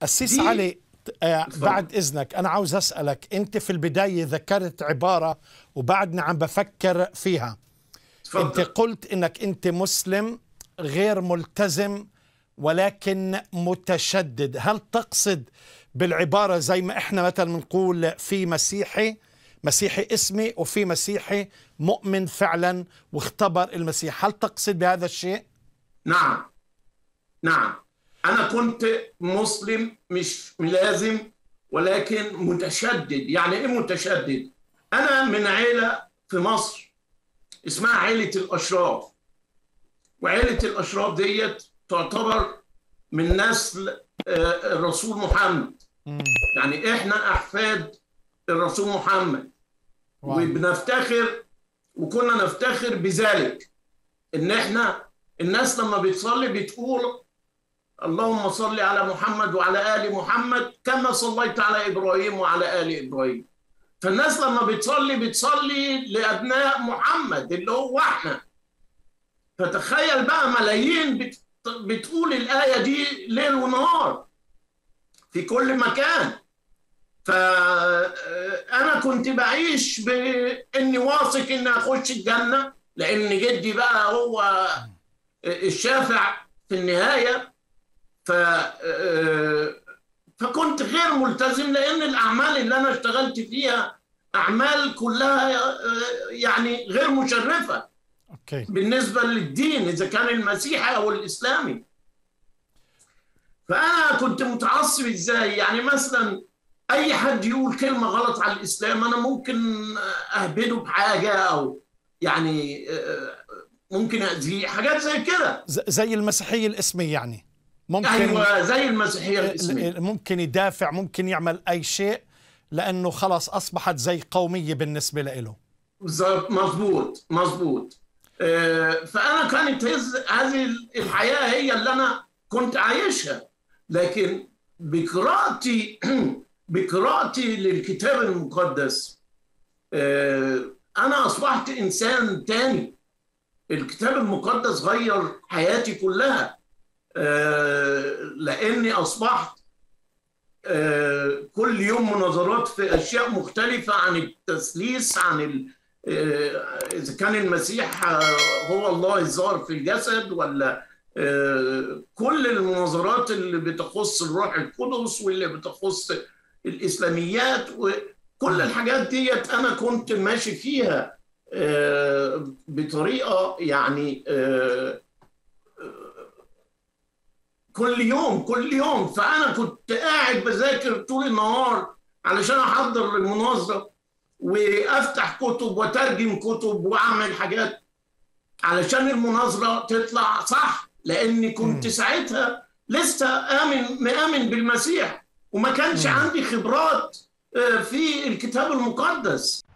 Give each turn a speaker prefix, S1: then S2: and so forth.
S1: السيس علي آه بعد اذنك انا عاوز اسالك انت في البدايه ذكرت عباره وبعدنا عم بفكر فيها فضل. انت قلت انك انت مسلم غير ملتزم ولكن متشدد هل تقصد بالعباره زي ما احنا مثلا بنقول في مسيحي مسيحي اسمي وفي مسيحي مؤمن فعلا واختبر المسيح هل تقصد بهذا الشيء
S2: نعم نعم أنا كنت مسلم مش لازم ولكن متشدد يعني إيه متشدد؟ أنا من عيلة في مصر اسمها عيلة الأشراف وعيلة الأشراف ديت تعتبر من نسل الرسول محمد يعني إحنا أحفاد الرسول محمد وبنفتخر وكنا نفتخر بذلك إن إحنا الناس لما بتصلي بتقول اللهم صل على محمد وعلى ال محمد كما صليت على ابراهيم وعلى ال ابراهيم فالناس لما بتصلي بتصلي لابناء محمد اللي هو احنا فتخيل بقى ملايين بت... بتقول الايه دي ليل ونهار في كل مكان فانا كنت بعيش باني واثق اني اخش الجنه لان جدي بقى هو الشافع في النهايه ف فكنت غير ملتزم لان الاعمال اللي انا اشتغلت فيها اعمال كلها يعني غير مشرفه
S1: أوكي.
S2: بالنسبه للدين اذا كان المسيحي او الاسلامي فانا كنت متعصب ازاي يعني مثلا اي حد يقول كلمه غلط على الاسلام انا ممكن اهبده بحاجه او يعني ممكن اذيه حاجات زي كده
S1: زي المسيحيه الاسميه يعني
S2: ممكن ايوه زي المسيحيه الاسميه
S1: ممكن يدافع ممكن يعمل اي شيء لانه خلاص اصبحت زي قوميه بالنسبه له
S2: بالظبط مظبوط مظبوط فانا كانت هذه الحياه هي اللي انا كنت عايشها لكن بقراءتي بقراءتي للكتاب المقدس انا اصبحت انسان تاني الكتاب المقدس غير حياتي كلها لاني اصبحت كل يوم مناظرات في اشياء مختلفه عن التثليث عن اذا كان المسيح هو الله الظاهر في الجسد ولا كل المناظرات اللي بتخص الروح القدس واللي بتخص الاسلاميات وكل الحاجات ديت انا كنت ماشي فيها بطريقه يعني كل يوم كل يوم فانا كنت قاعد بذاكر طول النهار علشان احضر المناظره وافتح كتب وترجم كتب واعمل حاجات علشان المناظره تطلع صح لاني كنت م. ساعتها لسه امن مآمن بالمسيح وما كانش م. عندي خبرات في الكتاب المقدس